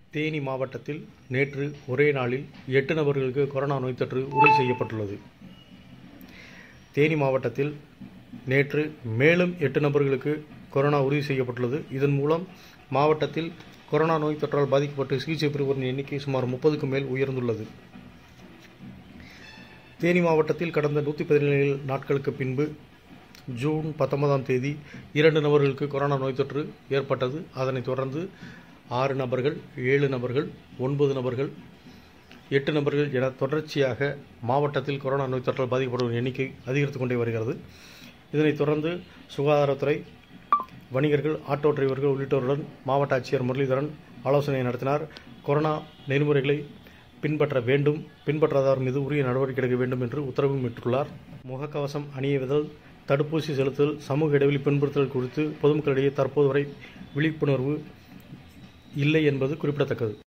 தேனி மாவட்டத்தில் நேற்று ஒரே நாளில் எட்டு நபர்களுக்கு கொரோனா நோய் தொற்று உறுதி செய்யப்பட்டுள்ளது தேனி மாவட்டத்தில் நேற்று மேலும் எட்டு நபர்களுக்கு கொரோனா உறுதி செய்யப்பட்டுள்ளது இதன் மூலம் மாவட்டத்தில் கொரோனா நோய் தொற்றால் பாதிக்கப்பட்டு சிகிச்சை பெறுவோரின் எண்ணிக்கை சுமார் முப்பதுக்கும் மேல் உயர்ந்துள்ளது தேனி மாவட்டத்தில் கடந்த நூற்றி பதினேழு நாட்களுக்கு பின்பு ஜூன் பத்தொன்பதாம் தேதி இரண்டு நபர்களுக்கு கொரோனா நோய் தொற்று ஏற்பட்டது அதனைத் தொடர்ந்து ஆறு நபர்கள் ஏழு நபர்கள் ஒன்பது நபர்கள் எட்டு நபர்கள் என தொடர்ச்சியாக மாவட்டத்தில் கொரோனா நோய் தொற்றால் பாதிக்கப்படும் எண்ணிக்கை அதிகரித்து கொண்டே வருகிறது இதனைத் தொடர்ந்து சுகாதாரத்துறை வணிகர்கள் ஆட்டோ டிரைவர்கள் உள்ளிட்டோருடன் மாவட்ட ஆட்சியர் முரளிதரன் ஆலோசனை நடத்தினார் கொரோனா நெறிமுறைகளை பின்பற்ற வேண்டும் பின்பற்றாதவர் மீது உரிய நடவடிக்கை எடுக்க வேண்டும் என்று உத்தரவும் இட்டுள்ளார் முகக்கவசம் அணியுதல் தடுப்பூசி செலுத்துதல் சமூக இடைவெளி பின்பற்றுதல் குறித்து பொதுமக்களிடையே தற்போது வரை விழிப்புணர்வு இல்லை என்பது குறிப்பிடத்தக்கது